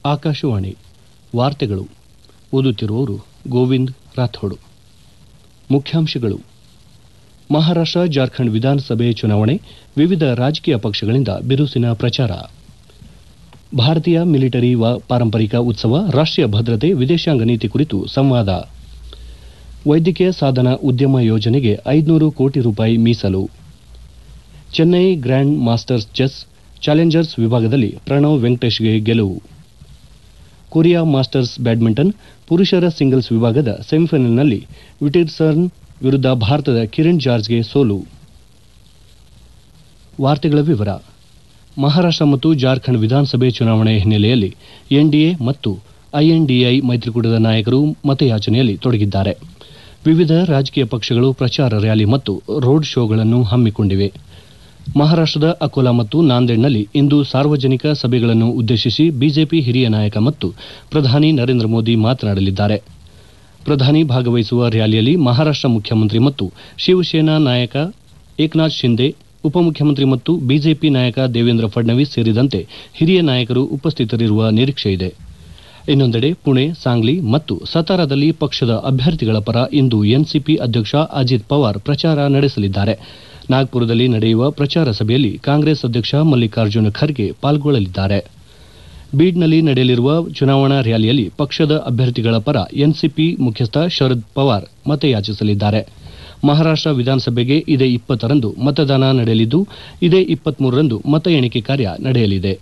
ಆಕಾಶವಾಣಿ ವಾರ್ತೆಗಳು ಓದುತ್ತಿರುವವರು ಗೋವಿಂದ್ ರಾಥೋಡ್ ಮುಖ್ಯಾಂಶಗಳು ಮಹಾರಾಷ್ಟ್ರ ಜಾರ್ಖಂಡ್ ವಿಧಾನಸಭೆ ಚುನಾವಣೆ ವಿವಿಧ ರಾಜಕೀಯ ಪಕ್ಷಗಳಿಂದ ಬಿರುಸಿನ ಪ್ರಚಾರ ಭಾರತೀಯ ಮಿಲಿಟರಿ ಪಾರಂಪರಿಕ ಉತ್ಸವ ರಾಷ್ಟೀಯ ಭದ್ರತೆ ವಿದೇಶಾಂಗ ನೀತಿ ಕುರಿತು ಸಂವಾದ ವೈದ್ಯಕೀಯ ಸಾಧನ ಉದ್ಯಮ ಯೋಜನೆಗೆ ಐದುನೂರು ಕೋಟಿ ರೂಪಾಯಿ ಮೀಸಲು Chennai grand masters chess challengers ವಿಭಾಗದಲ್ಲಿ ಪ್ರಣವ್ ವೆಂಕಟೇಶ್ಗೆ ಗೆಲುವು ಕೊರಿಯಾ ಮಾಸ್ಟರ್ಸ್ ಬ್ಯಾಡ್ಮಿಂಟನ್ ಪುರುಷರ ಸಿಂಗಲ್ಸ್ ವಿಭಾಗದ ಸೆಮಿಫೈನಲ್ನಲ್ಲಿ ವಿಟಿರ್ಸನ್ ವಿರುದ್ಧ ಭಾರತದ ಕಿರಣ್ ಜಾರ್ಜ್ಗೆ ಸೋಲು ವಾರ್ತೆಗಳ ವಿವರ ಮಹಾರಾಷ್ಟ್ರ ಮತ್ತು ಜಾರ್ಖಂಡ್ ವಿಧಾನಸಭೆ ಚುನಾವಣೆ ಹಿನ್ನೆಲೆಯಲ್ಲಿ ಎನ್ಡಿಎ ಮತ್ತು ಐಎನ್ಡಿಐ ಮೈತ್ರಿಕೂಟದ ನಾಯಕರು ಮತಯಾಚನೆಯಲ್ಲಿ ತೊಡಗಿದ್ದಾರೆ ವಿವಿಧ ರಾಜಕೀಯ ಪಕ್ಷಗಳು ಪ್ರಚಾರ ರ್ಯಾಲಿ ಮತ್ತು ರೋಡ್ ಶೋಗಳನ್ನು ಹಮ್ಮಿಕೊಂಡಿವೆ ಮಹಾರಾಷ್ಟದ ಅಕೋಲಾ ಮತ್ತು ನಾಂದೇಡ್ನಲ್ಲಿ ಇಂದು ಸಾರ್ವಜನಿಕ ಸಭೆಗಳನ್ನು ಉದ್ದೇಶಿಸಿ ಬಿಜೆಪಿ ಹಿರಿಯ ನಾಯಕ ಮತ್ತು ಪ್ರಧಾನಿ ನರೇಂದ್ರ ಮೋದಿ ಮಾತನಾಡಲಿದ್ದಾರೆ ಪ್ರಧಾನಿ ಭಾಗವಹಿಸುವ ರ್ಯಾಲಿಯಲ್ಲಿ ಮಹಾರಾಷ್ಟ ಮುಖ್ಯಮಂತ್ರಿ ಮತ್ತು ಶಿವಸೇನಾ ನಾಯಕ ಏಕನಾಥ್ ಶಿಂದೆ ಉಪಮುಖ್ಯಮಂತ್ರಿ ಮತ್ತು ಬಿಜೆಪಿ ನಾಯಕ ದೇವೇಂದ್ರ ಫಡ್ನವೀಸ್ ಸೇರಿದಂತೆ ಹಿರಿಯ ನಾಯಕರು ಉಪಸ್ಥಿತರಿರುವ ನಿರೀಕ್ಷೆಯಿದೆ ಇನ್ನೊಂದೆಡೆ ಪುಣೆ ಸಾಂಗ್ಲಿ ಮತ್ತು ಸತಾರಾದಲ್ಲಿ ಪಕ್ಷದ ಅಭ್ಯರ್ಥಿಗಳ ಪರ ಇಂದು ಎನ್ಸಿಪಿ ಅಧ್ಯಕ್ಷ ಅಜಿತ್ ಪವಾರ್ ಪ್ರಚಾರ ನಡೆಸಲಿದ್ದಾರೆ ನಾಗ್ಪುರದಲ್ಲಿ ನಡೆಯುವ ಪ್ರಚಾರ ಸಭೆಯಲ್ಲಿ ಕಾಂಗ್ರೆಸ್ ಅಧ್ಯಕ್ಷ ಮಲ್ಲಿಕಾರ್ಜುನ ಖರ್ಗೆ ಪಾಲ್ಗೊಳ್ಳಲಿದ್ದಾರೆ ಬೀಡ್ನಲ್ಲಿ ನಡೆಯಲಿರುವ ಚುನಾವಣಾ ರ್ಯಾಲಿಯಲ್ಲಿ ಪಕ್ಷದ ಅಭ್ಯರ್ಥಿಗಳ ಪರ ಎನ್ಸಿಪಿ ಮುಖ್ಯಸ್ಥ ಶರದ್ ಪವಾರ್ ಮತಯಾಚಿಸಲಿದ್ದಾರೆ ಮಹಾರಾಷ್ಟ ವಿಧಾನಸಭೆಗೆ ಇದೇ ಇಪ್ಪತ್ತರಂದು ಮತದಾನ ನಡೆಯಲಿದ್ದು ಇದೇ ಇಪ್ಪತ್ಮೂರರಂದು ಮತ ಎಣಿಕೆ ಕಾರ್ಯ ನಡೆಯಲಿದೆ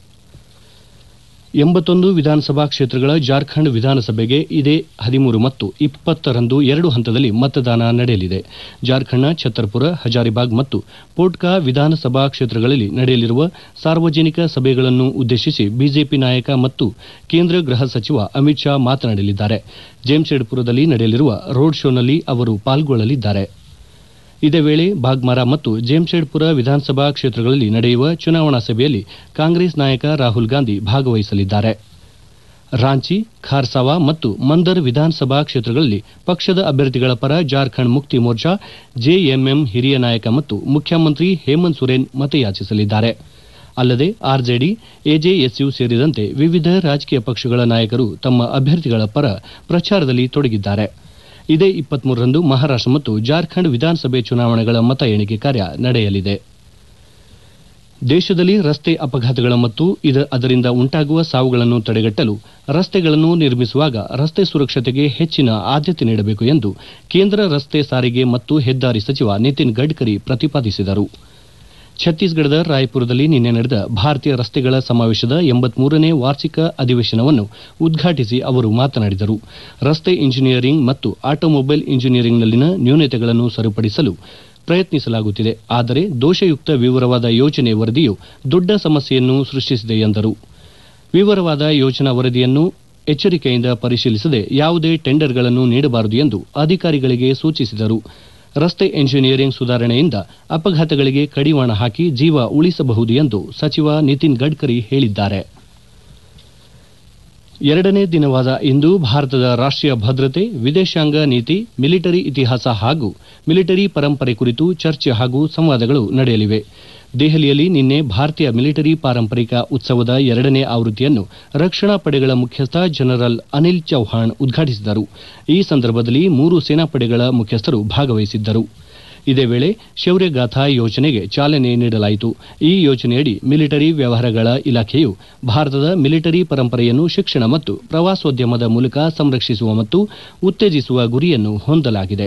ಎಂಬತ್ತೊಂದು ವಿಧಾನಸಭಾ ಕ್ಷೇತ್ರಗಳ ಜಾರ್ಖಂಡ್ ವಿಧಾನಸಭೆಗೆ ಇದೇ ಹದಿಮೂರು ಮತ್ತು ಇಪ್ಪತ್ತರಂದು ಎರಡು ಹಂತದಲ್ಲಿ ಮತದಾನ ನಡೆಯಲಿದೆ ಜಾರ್ಖಂಡ್ನ ಛತ್ತರ್ಪುರ ಹಜಾರಿಬಾಗ್ ಮತ್ತು ಪೋಟ್ಕಾ ವಿಧಾನಸಭಾ ಕ್ಷೇತ್ರಗಳಲ್ಲಿ ನಡೆಯಲಿರುವ ಸಾರ್ವಜನಿಕ ಸಭೆಗಳನ್ನು ಉದ್ದೇಶಿಸಿ ಬಿಜೆಪಿ ನಾಯಕ ಮತ್ತು ಕೇಂದ್ರ ಗೃಹ ಸಚಿವ ಅಮಿತ್ ಶಾ ಮಾತನಾಡಲಿದ್ದಾರೆ ಜೇಮ್ಶೆಡ್ಪುರದಲ್ಲಿ ನಡೆಯಲಿರುವ ರೋಡ್ ಶೋನಲ್ಲಿ ಅವರು ಪಾಲ್ಗೊಳ್ಳಲಿದ್ದಾರೆ ಇದೇ ವೇಳೆ ಬಾಗ್ಮಾರಾ ಮತ್ತು ಜೇಮ್ಶೆಡ್ಪುರ ವಿಧಾನಸಭಾ ಕ್ಷೇತ್ರಗಳಲ್ಲಿ ನಡೆಯುವ ಚುನಾವಣಾ ಸಭೆಯಲ್ಲಿ ಕಾಂಗ್ರೆಸ್ ನಾಯಕ ರಾಹುಲ್ ಗಾಂಧಿ ಭಾಗವಹಿಸಲಿದ್ದಾರೆ ರಾಂಚಿ ಖಾರ್ಸಾವಾ ಮತ್ತು ಮಂದರ್ ವಿಧಾನಸಭಾ ಕ್ಷೇತ್ರಗಳಲ್ಲಿ ಪಕ್ಷದ ಅಭ್ಯರ್ಥಿಗಳ ಪರ ಜಾರ್ಖಂಡ್ ಮುಕ್ತಿ ಮೋರ್ಚಾ ಜೆಎಂಎಂ ಹಿರಿಯ ನಾಯಕ ಮತ್ತು ಮುಖ್ಯಮಂತ್ರಿ ಹೇಮಂತ್ ಸೊರೇನ್ ಮತಯಾಚಿಸಲಿದ್ದಾರೆ ಅಲ್ಲದೆ ಆರ್ಜೆಡಿ ಎಜೆಎಸ್ಯು ಸೇರಿದಂತೆ ವಿವಿಧ ರಾಜಕೀಯ ಪಕ್ಷಗಳ ನಾಯಕರು ತಮ್ಮ ಅಭ್ಯರ್ಥಿಗಳ ಪರ ಪ್ರಚಾರದಲ್ಲಿ ತೊಡಗಿದ್ದಾರೆ ಇದೇ ಇಪ್ಪತ್ಮೂರರಂದು ಮಹಾರಾಷ್ಟ ಮತ್ತು ಜಾರ್ಖಂಡ್ ವಿಧಾನಸಭೆ ಚುನಾವಣೆಗಳ ಮತ ಎಣಿಕೆ ಕಾರ್ಯ ನಡೆಯಲಿದೆ ದೇಶದಲ್ಲಿ ರಸ್ತೆ ಅಪಘಾತಗಳ ಮತ್ತು ಅದರಿಂದ ಉಂಟಾಗುವ ಸಾವುಗಳನ್ನು ತಡೆಗಟ್ಟಲು ರಸ್ತೆಗಳನ್ನು ನಿರ್ಮಿಸುವಾಗ ರಸ್ತೆ ಸುರಕ್ಷತೆಗೆ ಹೆಚ್ಚಿನ ಆದ್ಯತೆ ನೀಡಬೇಕು ಎಂದು ಕೇಂದ್ರ ರಸ್ತೆ ಸಾರಿಗೆ ಮತ್ತು ಹೆದ್ದಾರಿ ಸಚಿವ ನಿತಿನ್ ಗಡ್ಕರಿ ಪ್ರತಿಪಾದಿಸಿದರು ಛತ್ತೀಸ್ಗಢದ ರಾಯಪುರದಲ್ಲಿ ನಿನ್ನೆ ನಡೆದ ಭಾರತೀಯ ರಸ್ತೆಗಳ ಸಮಾವೇಶದ ಎಂಬತ್ಮೂರನೇ ವಾರ್ಷಿಕ ಅಧಿವೇಶನವನ್ನು ಉದ್ಘಾಟಿಸಿ ಅವರು ಮಾತನಾಡಿದರು ರಸ್ತೆ ಇಂಜಿನಿಯರಿಂಗ್ ಮತ್ತು ಆಟೋಮೊಬೈಲ್ ಇಂಜಿನಿಯರಿಂಗ್ನಲ್ಲಿನ ನ್ಯೂನತೆಗಳನ್ನು ಸರಿಪಡಿಸಲು ಪ್ರಯತ್ನಿಸಲಾಗುತ್ತಿದೆ ಆದರೆ ದೋಷಯುಕ್ತ ವಿವರವಾದ ಯೋಜನೆ ವರದಿಯು ದೊಡ್ಡ ಸಮಸ್ಯೆಯನ್ನು ಸೃಷ್ಟಿಸಿದೆ ಎಂದರು ವಿವರವಾದ ಯೋಜನಾ ವರದಿಯನ್ನು ಎಚ್ಚರಿಕೆಯಿಂದ ಪರಿಶೀಲಿಸದೆ ಯಾವುದೇ ಟೆಂಡರ್ಗಳನ್ನು ನೀಡಬಾರದು ಎಂದು ಅಧಿಕಾರಿಗಳಿಗೆ ಸೂಚಿಸಿದರು ರಸ್ತೆ ಎಂಜಿನಿಯರಿಂಗ್ ಸುಧಾರಣೆಯಿಂದ ಅಪಘಾತಗಳಿಗೆ ಕಡಿವಾಣ ಹಾಕಿ ಜೀವ ಉಳಿಸಬಹುದು ಎಂದು ಸಚಿವ ನಿತಿನ್ ಗಡ್ಕರಿ ಹೇಳಿದ್ದಾರೆ ಎರಡನೇ ದಿನವಾದ ಇಂದು ಭಾರತದ ರಾಷ್ಟೀಯ ಭದ್ರತೆ ವಿದೇಶಾಂಗ ನೀತಿ ಮಿಲಿಟರಿ ಇತಿಹಾಸ ಹಾಗೂ ಮಿಲಿಟರಿ ಪರಂಪರೆ ಕುರಿತು ಚರ್ಚೆ ಹಾಗೂ ಸಂವಾದಗಳು ನಡೆಯಲಿವೆ ದೆಹಲಿಯಲ್ಲಿ ನಿನ್ನೆ ಭಾರತೀಯ ಮಿಲಿಟರಿ ಪಾರಂಪರಿಕ ಉತ್ಸವದ ಎರಡನೇ ಆವೃತ್ತಿಯನ್ನು ರಕ್ಷಣಾ ಪಡೆಗಳ ಮುಖ್ಯಸ್ಥ ಜನರಲ್ ಅನಿಲ್ ಚೌಹಾಣ್ ಉದ್ಘಾಟಿಸಿದರು ಈ ಸಂದರ್ಭದಲ್ಲಿ ಮೂರು ಸೇನಾಪಡೆಗಳ ಮುಖ್ಯಸ್ಥರು ಭಾಗವಹಿಸಿದ್ದರು ಇದೇ ವೇಳೆ ಶೌರ್ಯಗಾಥಾ ಯೋಜನೆಗೆ ಚಾಲನೆ ನೀಡಲಾಯಿತು ಈ ಯೋಜನೆಯಡಿ ಮಿಲಿಟರಿ ವ್ಯವಹಾರಗಳ ಇಲಾಖೆಯು ಭಾರತದ ಮಿಲಿಟರಿ ಪರಂಪರೆಯನ್ನು ಶಿಕ್ಷಣ ಮತ್ತು ಪ್ರವಾಸೋದ್ಯಮದ ಮೂಲಕ ಸಂರಕ್ಷಿಸುವ ಮತ್ತು ಉತ್ತೇಜಿಸುವ ಗುರಿಯನ್ನು ಹೊಂದಲಾಗಿದೆ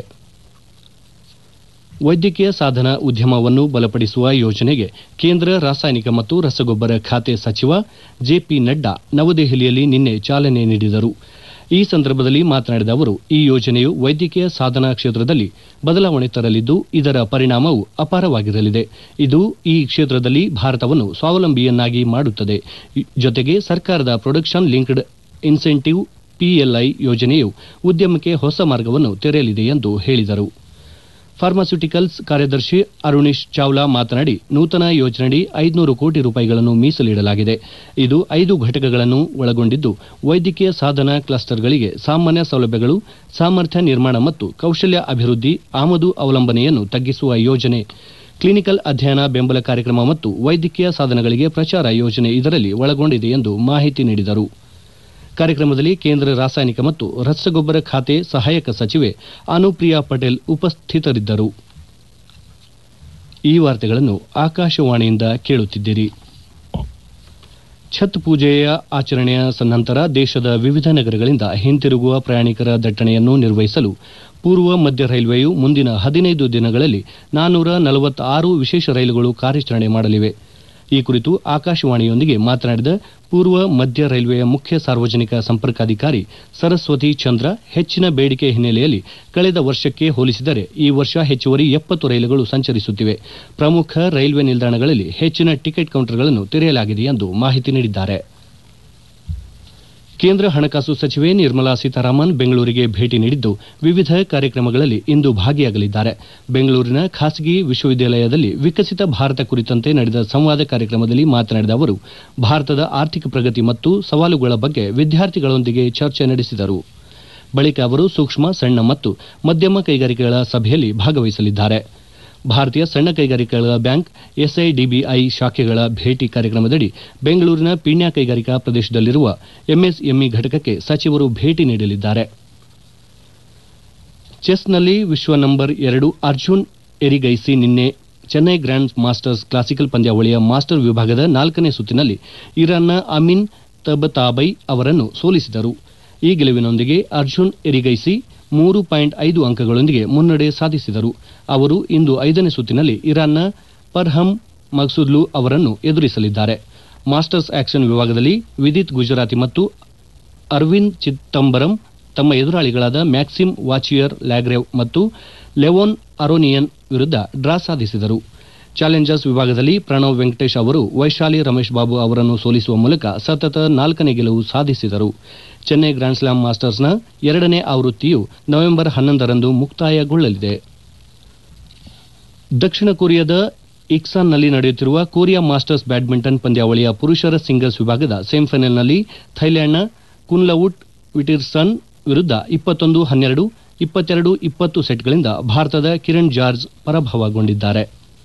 ವೈದ್ಯಕೀಯ ಸಾಧನ ಉದ್ಯಮವನ್ನು ಬಲಪಡಿಸುವ ಯೋಜನೆಗೆ ಕೇಂದ್ರ ರಾಸಾಯನಿಕ ಮತ್ತು ರಸಗೊಬ್ಬರ ಖಾತೆ ಸಚಿವ ಜೆಪಿ ನಡ್ಡಾ ನವದೆಹಲಿಯಲ್ಲಿ ನಿನ್ನೆ ಚಾಲನೆ ನೀಡಿದರು ಈ ಸಂದರ್ಭದಲ್ಲಿ ಮಾತನಾಡಿದ ಅವರು ಈ ಯೋಜನೆಯು ವೈದ್ಯಕೀಯ ಸಾಧನ ಕ್ಷೇತ್ರದಲ್ಲಿ ಬದಲಾವಣೆ ತರಲಿದ್ದು ಇದರ ಪರಿಣಾಮವು ಅಪಾರವಾಗಿರಲಿದೆ ಇದು ಈ ಕ್ಷೇತ್ರದಲ್ಲಿ ಭಾರತವನ್ನು ಸ್ವಾವಲಂಬಿಯನ್ನಾಗಿ ಮಾಡುತ್ತದೆ ಜೊತೆಗೆ ಸರ್ಕಾರದ ಪ್ರೊಡಕ್ಷನ್ ಲಿಂಕ್ಡ್ ಇನ್ಸೆಂಟಿವ್ ಪಿಎಲ್ಐ ಯೋಜನೆಯು ಉದ್ಯಮಕ್ಕೆ ಹೊಸ ಮಾರ್ಗವನ್ನು ತೆರೆಯಲಿದೆ ಎಂದು ಹೇಳಿದರು ಫಾರ್ಮಾಸ್ಯುಟಿಕಲ್ಸ್ ಕಾರ್ಯದರ್ಶಿ ಅರುಣೀಶ್ ಚಾವ್ಲಾ ಮಾತನಾಡಿ ನೂತನ ಯೋಜನೆಯಡಿ ಐದುನೂರು ಕೋಟಿ ರೂಪಾಯಿಗಳನ್ನು ಮೀಸಲಿಡಲಾಗಿದೆ ಇದು ಐದು ಘಟಕಗಳನ್ನು ಒಳಗೊಂಡಿದ್ದು ವೈದ್ಯಕೀಯ ಸಾಧನ ಕ್ಲಸ್ಟರ್ಗಳಿಗೆ ಸಾಮಾನ್ಯ ಸೌಲಭ್ಯಗಳು ಸಾಮರ್ಥ್ಯ ನಿರ್ಮಾಣ ಮತ್ತು ಕೌಶಲ್ಯ ಅಭಿವೃದ್ಧಿ ಆಮದು ಅವಲಂಬನೆಯನ್ನು ತಗ್ಗಿಸುವ ಯೋಜನೆ ಕ್ಲಿನಿಕಲ್ ಅಧ್ಯಯನ ಬೆಂಬಲ ಕಾರ್ಯಕ್ರಮ ಮತ್ತು ವೈದ್ಯಕೀಯ ಸಾಧನಗಳಿಗೆ ಪ್ರಚಾರ ಯೋಜನೆ ಇದರಲ್ಲಿ ಒಳಗೊಂಡಿದೆ ಎಂದು ಮಾಹಿತಿ ನೀಡಿದರು ಕಾರ್ಯಕ್ರಮದಲ್ಲಿ ಕೇಂದ್ರ ರಾಸಾಯನಿಕ ಮತ್ತು ರಸಗೊಬ್ಬರ ಖಾತೆ ಸಹಾಯಕ ಸಚಿವೆ ಅನುಪ್ರಿಯಾ ಪಟೇಲ್ ಉಪಸ್ಥಿತರಿದ್ದರು ಈ ವಾರ್ತೆಗಳನ್ನು ಆಕಾಶವಾಣಿಯಿಂದ ಕೇಳುತ್ತಿದ್ದೀರಿ ಛತ್ ಪೂಜೆಯ ಆಚರಣೆಯ ನಂತರ ದೇಶದ ವಿವಿಧ ನಗರಗಳಿಂದ ಹಿಂತಿರುಗುವ ಪ್ರಯಾಣಿಕರ ದಟ್ಟಣೆಯನ್ನು ನಿರ್ವಹಿಸಲು ಪೂರ್ವ ಮಧ್ಯ ರೈಲ್ವೆಯು ಮುಂದಿನ ಹದಿನೈದು ದಿನಗಳಲ್ಲಿ ನಾನ್ನೂರ ನಲವತ್ತಾರು ವಿಶೇಷ ರೈಲುಗಳು ಕಾರ್ಯಾಚರಣೆ ಮಾಡಲಿವೆ ಈ ಕುರಿತು ಆಕಾಶವಾಣಿಯೊಂದಿಗೆ ಮಾತನಾಡಿದ ಪೂರ್ವ ಮಧ್ಯ ರೈಲ್ವೆಯ ಮುಖ್ಯ ಸಾರ್ವಜನಿಕ ಸಂಪರ್ಕಾಧಿಕಾರಿ ಸರಸ್ವತಿ ಚಂದ್ರ ಹೆಚ್ಚಿನ ಬೇಡಿಕೆ ಹಿನ್ನೆಲೆಯಲ್ಲಿ ಕಳೆದ ವರ್ಷಕ್ಕೆ ಹೋಲಿಸಿದರೆ ಈ ವರ್ಷ ಹೆಚ್ಚುವರಿ ಎಪ್ಪತ್ತು ರೈಲುಗಳು ಸಂಚರಿಸುತ್ತಿವೆ ಪ್ರಮುಖ ರೈಲ್ವೆ ನಿಲ್ದಾಣಗಳಲ್ಲಿ ಹೆಚ್ಚಿನ ಟಿಕೆಟ್ ಕೌಂಟರ್ಗಳನ್ನು ತೆರೆಯಲಾಗಿದೆ ಎಂದು ಮಾಹಿತಿ ನೀಡಿದ್ದಾರೆ ಕೇಂದ್ರ ಹಣಕಾಸು ಸಚಿವೆ ನಿರ್ಮಲಾ ಸೀತಾರಾಮನ್ ಬೆಂಗಳೂರಿಗೆ ಭೇಟಿ ನೀಡಿದ್ದು ವಿವಿಧ ಕಾರ್ಯಕ್ರಮಗಳಲ್ಲಿ ಇಂದು ಭಾಗಿಯಾಗಲಿದ್ದಾರೆ ಬೆಂಗಳೂರಿನ ಖಾಸಗಿ ವಿಶ್ವವಿದ್ಯಾಲಯದಲ್ಲಿ ವಿಕಸಿತ ಭಾರತ ಕುರಿತಂತೆ ನಡೆದ ಸಂವಾದ ಕಾರ್ಯಕ್ರಮದಲ್ಲಿ ಮಾತನಾಡಿದ ಅವರು ಭಾರತದ ಆರ್ಥಿಕ ಪ್ರಗತಿ ಮತ್ತು ಸವಾಲುಗಳ ಬಗ್ಗೆ ವಿದ್ಯಾರ್ಥಿಗಳೊಂದಿಗೆ ಚರ್ಚೆ ನಡೆಸಿದರು ಬಳಿಕ ಅವರು ಸೂಕ್ಷ್ಮ ಸಣ್ಣ ಮತ್ತು ಮಧ್ಯಮ ಕೈಗಾರಿಕೆಗಳ ಸಭೆಯಲ್ಲಿ ಭಾಗವಹಿಸಲಿದ್ದಾರೆ ಭಾರತೀಯ ಸಣ್ಣ ಕೈಗಾರಿಕೆಗಳ ಬ್ಯಾಂಕ್ ಎಸ್ಐಡಿಬಿಐ ಶಾಖೆಗಳ ಭೇಟಿ ಕಾರ್ಯಕ್ರಮದಡಿ ಬೆಂಗಳೂರಿನ ಪೀಣ್ಯ ಕೈಗಾರಿಕಾ ಪ್ರದೇಶದಲ್ಲಿರುವ ಎಂಎಸ್ಎಂಇ ಘಟಕಕ್ಕೆ ಸಚಿವರು ಭೇಟಿ ನೀಡಲಿದ್ದಾರೆ ಚೆಸ್ನಲ್ಲಿ ವಿಶ್ವ ನಂಬರ್ ಎರಡು ಅರ್ಜುನ್ ಎರಿಗೈಸಿ ನಿನ್ನೆ ಚೆನ್ನೈ ಗ್ರ್ಯಾಂಡ್ ಮಾಸ್ಟರ್ಸ್ ಕ್ಲಾಸಿಕಲ್ ಪಂದ್ಯಾವಳಿಯ ಮಾಸ್ಟರ್ ವಿಭಾಗದ ನಾಲ್ಕನೇ ಸುತ್ತಿನಲ್ಲಿ ಇರಾನ್ನ ಅಮಿನ್ ತಬತಾಬೈ ಅವರನ್ನು ಸೋಲಿಸಿದರು ಈ ಗೆಲುವಿನೊಂದಿಗೆ ಅರ್ಜುನ್ ಎರಿಗೈಸಿ ಮೂರು ಪಾಯಿಂಟ್ ಐದು ಅಂಕಗಳೊಂದಿಗೆ ಮುನ್ನಡೆ ಸಾಧಿಸಿದರು ಅವರು ಇಂದು ಐದನೇ ಸುತ್ತಿನಲ್ಲಿ ಇರಾನ್ನ ಪರ್ಹಮ್ ಮಕ್ಸುದ್ಲು ಅವರನ್ನು ಎದುರಿಸಲಿದ್ದಾರೆ ಮಾಸ್ಟರ್ಸ್ ಆಕ್ಷನ್ ವಿಭಾಗದಲ್ಲಿ ವಿದಿತ್ ಗುಜರಾತಿ ಮತ್ತು ಅರವಿಂದ್ ಚಿದಂಬರಂ ತಮ್ಮ ಎದುರಾಳಿಗಳಾದ ಮ್ಯಾಕ್ಸಿಮ್ ವಾಚಿಯರ್ ಲ್ಯಾಗ್ರೇವ್ ಮತ್ತು ಲೆವೋನ್ ಅರೋನಿಯನ್ ವಿರುದ್ಧ ಡ್ರಾ ಸಾಧಿಸಿದರು ಚಾಲೆಂಜರ್ಸ್ ವಿಭಾಗದಲ್ಲಿ ಪ್ರಣವ್ ವೆಂಕಟೇಶ್ ಅವರು ವೈಶಾಲಿ ರಮೇಶ್ ಬಾಬು ಅವರನ್ನು ಸೋಲಿಸುವ ಮೂಲಕ ಸತತ ನಾಲ್ಕನೇ ಗೆಲುವು ಸಾಧಿಸಿದರು ಚೆನ್ನೈ ಗ್ರ್ಯಾಂಡ್ ಸ್ಲಾಮ್ ಮಾಸ್ಟರ್ಸ್ನ ಎರಡನೇ ಆವೃತ್ತಿಯು ನವೆಂಬರ್ ಹನ್ನೊಂದರಂದು ಮುಕ್ತಾಯಗೊಳ್ಳಲಿದೆ ದಕ್ಷಿಣ ಕೊರಿಯಾದ ಇಕ್ಸಾನ್ನಲ್ಲಿ ನಡೆಯುತ್ತಿರುವ ಕೊರಿಯಾ ಮಾಸ್ಟರ್ಸ್ ಬ್ಯಾಡ್ಮಿಂಟನ್ ಪಂದ್ಯಾವಳಿಯ ಪುರುಷರ ಸಿಂಗಲ್ಸ್ ವಿಭಾಗದ ಸೆಮಿಫೈನಲ್ನಲ್ಲಿ ಥೈಲ್ಯಾಂಡ್ನ ಕುನ್ಲವುಟ್ ವಿಟಿರ್ಸನ್ ವಿರುದ್ಧ ಇಪ್ಪತ್ತೊಂದು ಹನ್ನೆರಡು ಇಪ್ಪತ್ತೆರಡು ಇಪ್ಪತ್ತು ಸೆಟ್ಗಳಿಂದ ಭಾರತದ ಕಿರಣ್ ಜಾರ್ಜ್ ಪರಾಭವಗೊಂಡಿದ್ದಾರೆ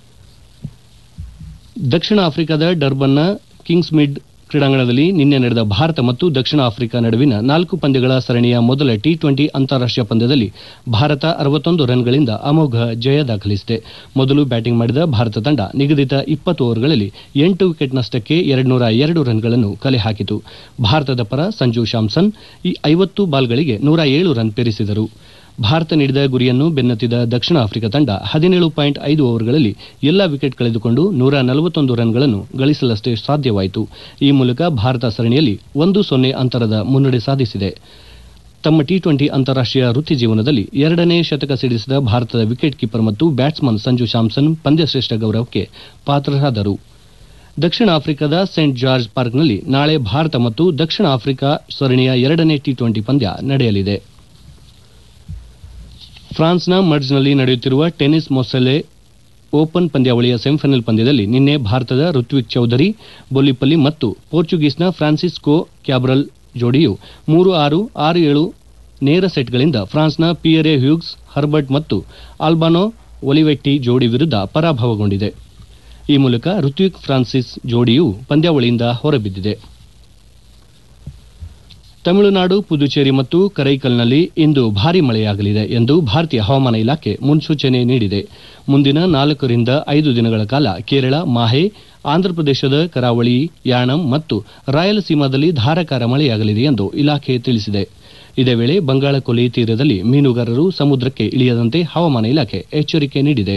ದಕ್ಷಿಣ ಆಫ್ರಿಕಾದ ಡರ್ಬನ್ನ ಕಿಂಗ್ಸ್ ಮಿಡ್ ಕ್ರೀಡಾಂಗಣದಲ್ಲಿ ನಿನ್ನೆ ನಡೆದ ಭಾರತ ಮತ್ತು ದಕ್ಷಿಣ ಆಫ್ರಿಕಾ ನಡುವಿನ ನಾಲ್ಕು ಪಂದ್ಯಗಳ ಸರಣಿಯ ಮೊದಲ ಟಿ ಟ್ವೆಂಟಿ ಅಂತಾರಾಷ್ಟ್ರೀಯ ಪಂದ್ಯದಲ್ಲಿ ಭಾರತ ಅರವತ್ತೊಂದು ರನ್ಗಳಿಂದ ಅಮೋಘ ಜಯ ದಾಖಲಿಸಿದೆ ಮೊದಲು ಬ್ಯಾಟಿಂಗ್ ಮಾಡಿದ ಭಾರತ ತಂಡ ನಿಗದಿತ ಇಪ್ಪತ್ತು ಓವರ್ಗಳಲ್ಲಿ ಎಂಟು ವಿಕೆಟ್ ನಷ್ಟಕ್ಕೆ ಎರಡ್ನೂರ ಎರಡು ರನ್ಗಳನ್ನು ಕಲೆ ಹಾಕಿತು ಭಾರತದ ಪರ ಸಂಜು ಶಾಮ್ಸನ್ ಈ ಐವತ್ತು ಬಾಲ್ಗಳಿಗೆ ನೂರ ಏಳು ರನ್ ಪೇರಿಸಿದರು ಭಾರತ ನೀಡಿದ ಗುರಿಯನ್ನು ಬೆನ್ನತ್ತಿದ ದಕ್ಷಿಣ ಆಫ್ರಿಕಾ ತಂಡ ಹದಿನೇಳು ಪಾಯಿಂಟ್ ಐದು ಓವರ್ಗಳಲ್ಲಿ ಎಲ್ಲ ವಿಕೆಟ್ ಕಳೆದುಕೊಂಡು ನೂರ ನಲವತ್ತೊಂದು ರನ್ಗಳನ್ನು ಗಳಿಸಲಷ್ಟೇ ಸಾಧ್ಯವಾಯಿತು ಈ ಮೂಲಕ ಭಾರತ ಸರಣಿಯಲ್ಲಿ ಒಂದು ಸೊನ್ನೆ ಅಂತರದ ಮುನ್ನಡೆ ಸಾಧಿಸಿದೆ ತಮ್ಮ ಟಿ ಟ್ವೆಂಟಿ ಅಂತಾರಾಷ್ಟ್ರೀಯ ವೃತ್ತಿ ಜೀವನದಲ್ಲಿ ಎರಡನೇ ಶತಕ ಸಿಡಿಸಿದ ಭಾರತದ ವಿಕೆಟ್ ಕೀಪರ್ ಮತ್ತು ಬ್ಯಾಟ್ಸ್ಮನ್ ಸಂಜು ಶಾಮ್ಸನ್ ಪಂದ್ಯಶ್ರೇಷ್ಠ ಗೌರವಕ್ಕೆ ಪಾತ್ರರಾದರು ದಕ್ಷಿಣ ಆಫ್ರಿಕಾದ ಸೇಂಟ್ ಜಾರ್ಜ್ ಪಾರ್ಕ್ನಲ್ಲಿ ನಾಳೆ ಭಾರತ ಮತ್ತು ದಕ್ಷಿಣ ಆಫ್ರಿಕಾ ಸರಣಿಯ ಎರಡನೇ ಟಿ ಟ್ವೆಂಟಿ ಪಂದ್ಯ ನಡೆಯಲಿದೆ ಫ್ರಾನ್ಸ್ನ ಮರ್ಜ್ನಲ್ಲಿ ನಡೆಯುತ್ತಿರುವ ಟೆನ್ನಿಸ್ ಮೊಸಲೆ ಓಪನ್ ಪಂದ್ಯಾವಳಿಯ ಸೆಮಿಫೈನಲ್ ಪಂದ್ಯದಲ್ಲಿ ನಿನ್ನೆ ಭಾರತದ ಋತ್ವಿಕ್ ಚೌಧರಿ ಬೊಲಿಪಲ್ಲಿ ಮತ್ತು ಪೋರ್ಚುಗೀಸ್ನ ಫ್ರಾನ್ಸಿಸ್ಕೋ ಕ್ಯಾಬ್ರಲ್ ಜೋಡಿಯು ಮೂರು ಆರು ಆರು ಏಳು ನೇರ ಸೆಟ್ಗಳಿಂದ ಫ್ರಾನ್ಸ್ನ ಪಿಯರೆ ಹ್ಯೂಗ್ಸ್ ಹರ್ಬರ್ಟ್ ಮತ್ತು ಆಲ್ಬಾನೋ ಒಲಿವೆಟ್ಟಿ ಜೋಡಿ ವಿರುದ್ಧ ಪರಾಭವಗೊಂಡಿದೆ ಈ ಮೂಲಕ ಋತ್ವಿಕ್ ಫ್ರಾನ್ಸಿಸ್ ಜೋಡಿಯು ಪಂದ್ಯಾವಳಿಯಿಂದ ಹೊರಬಿದ್ದಿದೆ ತಮಿಳುನಾಡು ಪುದುಚೇರಿ ಮತ್ತು ಕರೈಕಲ್ನಲ್ಲಿ ಇಂದು ಭಾರೀ ಮಳೆಯಾಗಲಿದೆ ಎಂದು ಭಾರತೀಯ ಹವಾಮಾನ ಇಲಾಖೆ ಮುನ್ಸೂಚನೆ ನೀಡಿದೆ ಮುಂದಿನ ನಾಲ್ಕರಿಂದ ಐದು ದಿನಗಳ ಕಾಲ ಕೇರಳ ಮಾಹೆ ಆಂಧ್ರಪ್ರದೇಶದ ಕರಾವಳಿ ಯಾಣಂ ಮತ್ತು ರಾಯಲಸೀಮಾದಲ್ಲಿ ಧಾರಾಕಾರ ಮಳೆಯಾಗಲಿದೆ ಎಂದು ಇಲಾಖೆ ತಿಳಿಸಿದೆ ಇದೇ ವೇಳೆ ಬಂಗಾಳ ಕೊಲ್ಲಿ ತೀರದಲ್ಲಿ ಮೀನುಗಾರರು ಸಮುದ್ರಕ್ಕೆ ಇಳಿಯದಂತೆ ಹವಾಮಾನ ಇಲಾಖೆ ಎಚ್ಚರಿಕೆ ನೀಡಿದೆ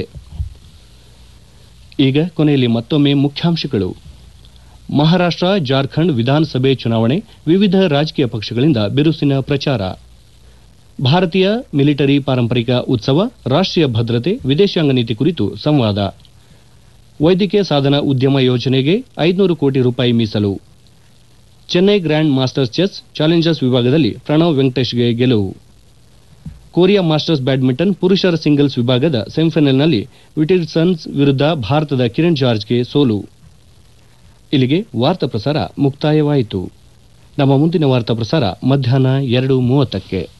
ಈಗ ಕೊನೆಯಲ್ಲಿ ಮತ್ತೊಮ್ಮೆ ಮುಖ್ಯಾಂಶಗಳು ಮಹಾರಾಷ್ಟ್ರ ಜಾರ್ಖಂಡ್ ವಿಧಾನಸಭೆ ಚುನಾವಣೆ ವಿವಿಧ ರಾಜಕೀಯ ಪಕ್ಷಗಳಿಂದ ಬಿರುಸಿನ ಪ್ರಚಾರ ಭಾರತೀಯ ಮಿಲಿಟರಿ ಪಾರಂಪರಿಕ ಉತ್ಸವ ರಾಷ್ಟ್ರೀಯ ಭದ್ರತೆ ವಿದೇಶಾಂಗ ನೀತಿ ಕುರಿತು ಸಂವಾದ ವೈದ್ಯಕೀಯ ಸಾಧನ ಉದ್ಯಮ ಯೋಜನೆಗೆ ಐದುನೂರು ಕೋಟಿ ರೂಪಾಯಿ ಮೀಸಲು Chennai grand masters chess challengers ವಿಭಾಗದಲ್ಲಿ ಪ್ರಣವ್ ವೆಂಕಟೇಶ್ಗೆ ಗೆಲುವು ಕೊರಿಯಾ ಮಾಸ್ಟರ್ಸ್ ಬ್ಯಾಡ್ಮಿಂಟನ್ ಪುರುಷರ ಸಿಂಗಲ್ಸ್ ವಿಭಾಗದ ಸೆಮಿಫೈನಲ್ನಲ್ಲಿ ವಿಟಿಲ್ಸನ್ಸ್ ವಿರುದ್ಧ ಭಾರತದ ಕಿರಣ್ ಜಾರ್ಜ್ಗೆ ಸೋಲು ಇಲ್ಲಿಗೆ ವಾರ್ತಾ ಪ್ರಸಾರ ಮುಕ್ತಾಯವಾಯಿತು ನಮ್ಮ ಮುಂದಿನ ವಾರ್ತಾ ಪ್ರಸಾರ ಮಧ್ಯಾಹ್ನ ಎರಡು ಮೂವತ್ತಕ್ಕೆ